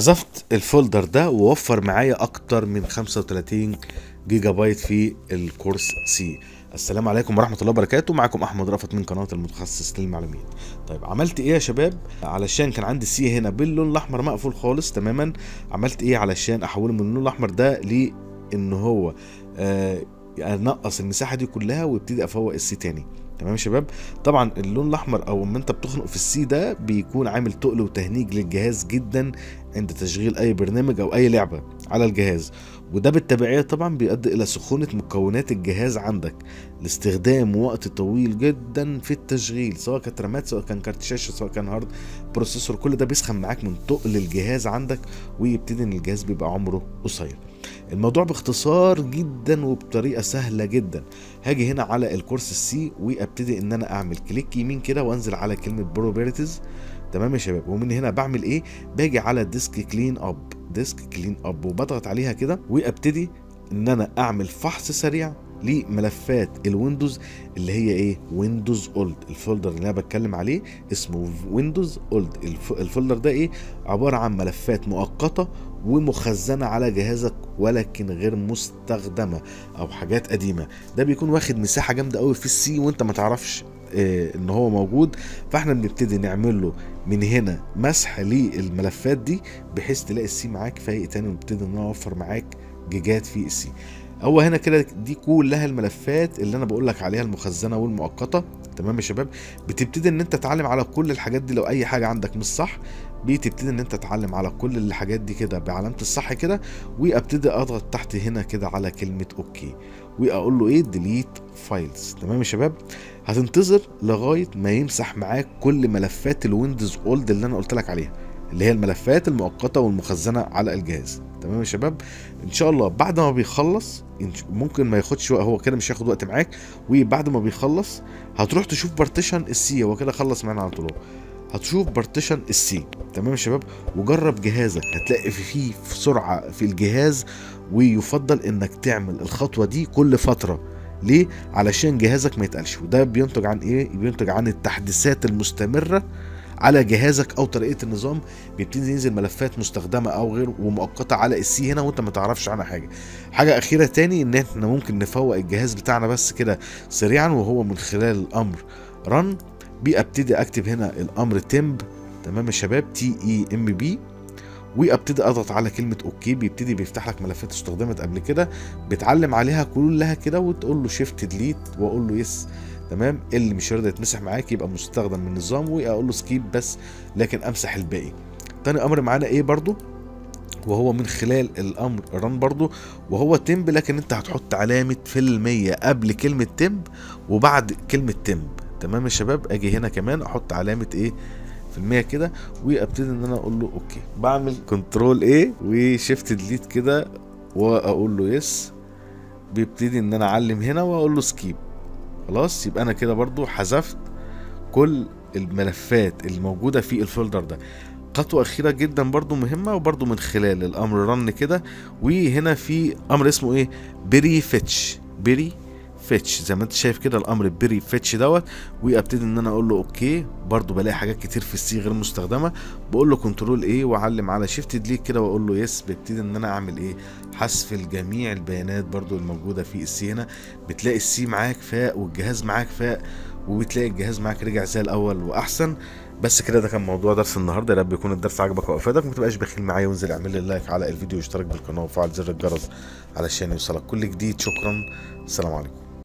حذفت الفولدر ده ووفر معايا اكتر من 35 جيجا بايت في الكورس سي السلام عليكم ورحمه الله وبركاته معكم احمد رأفت من قناه المتخصص للمعلومات طيب عملت ايه يا شباب علشان كان عندي السي هنا باللون الاحمر مقفول خالص تماما عملت ايه علشان احوله من اللون الاحمر ده لان هو آه انقص المساحه دي كلها وابتدي افوق السي تاني تمام يا شباب طبعا اللون الاحمر او اما انت بتخنق في السي ده بيكون عامل تقل وتهنيج للجهاز جدا عند تشغيل اي برنامج او اي لعبه على الجهاز وده بالتبعيه طبعا بيؤدي الى سخونه مكونات الجهاز عندك لاستخدام وقت طويل جدا في التشغيل سواء كانت رامات سواء كان كارت شاشه سواء كان هارد بروسيسور كل ده بيسخن معاك من تقل الجهاز عندك ويبتدي ان الجهاز بيبقى عمره قصير الموضوع باختصار جدا وبطريقه سهله جدا هاجي هنا على الكورس السي وابتدي ان انا اعمل كليك يمين كده وانزل على كلمه بروبرتيز تمام يا شباب ومن هنا بعمل ايه باجي على ديسك كلين اب ديسك كلين اب وبضغط عليها كده وابتدي ان انا اعمل فحص سريع لملفات الويندوز اللي هي ايه ويندوز اولد الفولدر اللي انا بتكلم عليه اسمه ويندوز اولد الفولدر ده ايه عباره عن ملفات مؤقته ومخزنه على جهازك ولكن غير مستخدمه او حاجات قديمه ده بيكون واخد مساحه جامده قوي في السي وانت ما تعرفش إيه ان هو موجود فاحنا بنبتدي نعمل له من هنا مسح للملفات دي بحيث تلاقي السي معاك فايق تاني ونبتدي ان اوفر معاك جيجات في السي هو هنا كده دي كلها الملفات اللي انا بقول لك عليها المخزنه والمؤقته تمام يا شباب بتبتدي ان انت تتعلم على كل الحاجات دي لو اي حاجه عندك مش صح بتبتدي ان انت تتعلم على كل الحاجات دي كده بعلامه الصح كده وابتدي اضغط تحت هنا كده على كلمه اوكي واقول له ايه ديليت فايلز تمام يا شباب هتنتظر لغايه ما يمسح معاك كل ملفات الويندوز اولد اللي انا قلت لك عليها اللي هي الملفات المؤقته والمخزنه على الجهاز تمام يا شباب ان شاء الله بعد ما بيخلص ممكن ما ياخدش وقت هو كده مش هياخد وقت معاك وبعد ما بيخلص هتروح تشوف بارتيشن السي هو كده خلص معانا على طول هتشوف بارتيشن السي تمام يا شباب وجرب جهازك هتلاقي فيه في سرعه في الجهاز ويفضل انك تعمل الخطوه دي كل فتره ليه علشان جهازك ما يتقلش وده بينتج عن ايه بينتج عن التحديثات المستمره على جهازك او طريقه النظام بيبتدي ينزل ملفات مستخدمه او غير ومؤقته على السي هنا وانت ما تعرفش عنها حاجه حاجه اخيره تاني ان احنا ممكن نفوق الجهاز بتاعنا بس كده سريعا وهو من خلال الامر رن بابتدي اكتب هنا الامر تمب تمام يا شباب تي اي ام بي وابتدي اضغط على كلمه اوكي بيبتدي بيفتح لك ملفات استخدمت قبل كده بتعلم عليها كلها كده وتقول له شيفت ديليت واقول له يس تمام اللي مش راضي يتمسح معاك يبقى مستخدم من النظام واقول له سكيب بس لكن امسح الباقي تاني امر معانا ايه برضو وهو من خلال الامر ران برضو وهو تمب لكن انت هتحط علامة في المية قبل كلمة تمب وبعد كلمة تمب تمام يا شباب اجي هنا كمان احط علامة ايه في المية كده وابتدي ان انا اقول له اوكي بعمل كنترول ايه وشيفت ديليت كده واقول له يس بيبتدي ان انا اعلم هنا واقول له سكيب خلاص يبقى انا كده برضو حذفت كل الملفات الموجودة في الفولدر ده خطوة أخيرة جدا برضو مهمة وبرضو من خلال الأمر رن كده وهنا في أمر اسمه إيه بيري فيتش بيري فيتش زي ما انت شايف كده الامر بيري فيتش دوت وابتدي ان انا اقول له اوكي برضو بلاقي حاجات كتير في السي غير مستخدمه بقول له كنترول ايه واعلم على شيفت ديليت كده واقول له يس ببتدي ان انا اعمل ايه حذف لجميع البيانات برضو الموجوده في السي هنا بتلاقي السي معاك فاق والجهاز معاك فاق وبتلاقي الجهاز معاك رجع زي الاول واحسن بس كده ده كان موضوع درس النهارده يا رب يكون الدرس عجبك وافادك ما تبقاش بخيل معايا وانزل اعمل لي لايك على الفيديو واشترك بالقناه وفعل زر الجرس علشان يوصلك كل جديد شكرا السلام عليكم